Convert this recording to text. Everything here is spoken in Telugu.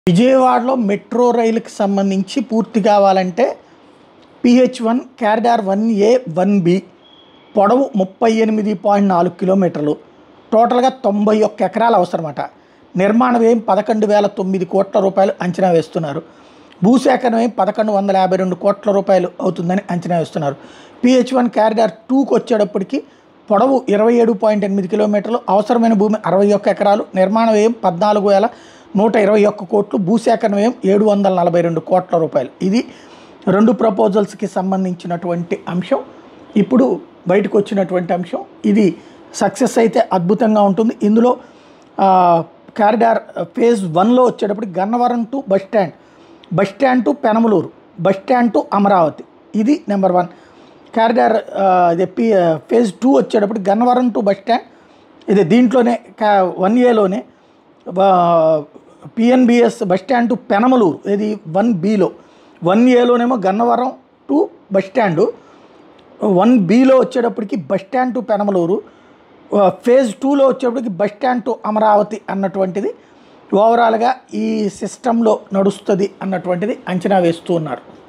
విజయవాడలో మెట్రో రైలుకి సంబంధించి పూర్తి కావాలంటే PH one corridor one A one B పొడవు ముప్పై ఎనిమిది పాయింట్ నాలుగు కిలోమీటర్లు టోటల్గా తొంభై ఒక్క ఎకరాలు అవసరమట నిర్మాణ వ్యయం పదకొండు వేల తొమ్మిది కోట్ల రూపాయలు అంచనా వేస్తున్నారు భూసేకరణ వ్యయం పదకొండు వందల యాభై రెండు కోట్ల రూపాయలు అవుతుందని అంచనా వేస్తున్నారు పిహెచ్ వన్ క్యారిడార్ టూకి వచ్చేటప్పటికి పొడవు ఇరవై ఏడు పాయింట్ ఎనిమిది కిలోమీటర్లు అవసరమైన భూమి అరవై ఒక్క ఎకరాలు నిర్మాణ వ్యయం పద్నాలుగు వేల నూట ఇరవై ఒక్క కోట్లు భూసేకరణ వ్యయం ఏడు వందల నలభై రెండు కోట్ల రూపాయలు ఇది రెండు ప్రపోజల్స్కి సంబంధించినటువంటి అంశం ఇప్పుడు బయటకు వచ్చినటువంటి అంశం ఇది సక్సెస్ అయితే అద్భుతంగా ఉంటుంది ఇందులో ఆ, కారిడార్ ఫేజ్ వన్లో వచ్చేటప్పటికి Gannavaram to bus stand bus stand to Penamaluru bus stand to Amaravati ఇది నెంబర్ వన్ కారిడార్ ఆ, ఇది పి ఫేజ్ టూ వచ్చేటప్పటికి గన్నవరం టు బస్ స్టాండ్ ఇది దీంట్లోనే కా వన్ ఏలోనే PNBS bus stand to Penamaluru ఇది వన్ బిలో వన్ ఏలోనేమో Gannavaram to bus stand one బిలో వచ్చేటప్పటికి బస్ స్టాండ్ టు పెనమలూరు ఆ, ఫేజ్ టూలో వచ్చేటప్పటికి బస్ స్టాండ్ టు అమరావతి అన్నటువంటిది ఓవరాల్గా ఈ సిస్టంలో నడుస్తుంది అన్నటువంటిది అంచనా వేస్తూ ఉన్నారు